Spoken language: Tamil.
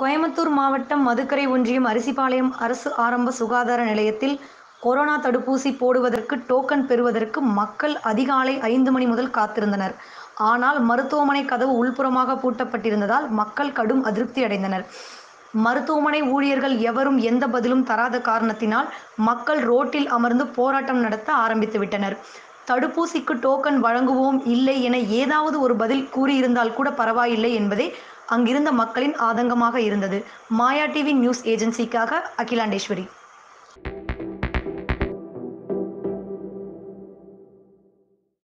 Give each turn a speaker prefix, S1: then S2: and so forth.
S1: கோயம்புத்தூர் மாவட்டம் மதுக்கரை ஒன்றியம் அரிசிபாளையம் அரசு ஆரம்ப சுகாதார நிலையத்தில் கொரோனா தடுப்பூசி போடுவதற்கு டோக்கன் பெறுவதற்கு மக்கள் அதிகாலை ஐந்து மணி முதல் காத்திருந்தனர் ஆனால் மருத்துவமனை கதவு உள்புறமாக பூட்டப்பட்டிருந்ததால் மக்கள் கடும் அதிருப்தி அடைந்தனர் மருத்துவமனை ஊழியர்கள் எவரும் எந்த பதிலும் தராத காரணத்தினால் மக்கள் ரோட்டில் அமர்ந்து போராட்டம் நடத்த ஆரம்பித்து விட்டனர் தடுப்பூசிக்கு டோக்கன் வழங்குவோம் இல்லை என ஏதாவது ஒரு பதில் கூறியிருந்தால் கூட பரவாயில்லை என்பதே அங்கிருந்த மக்களின் ஆதங்கமாக இருந்தது மாயா டிவி நியூஸ் ஏஜென்சிக்காக அகிலாண்டேஸ்வரி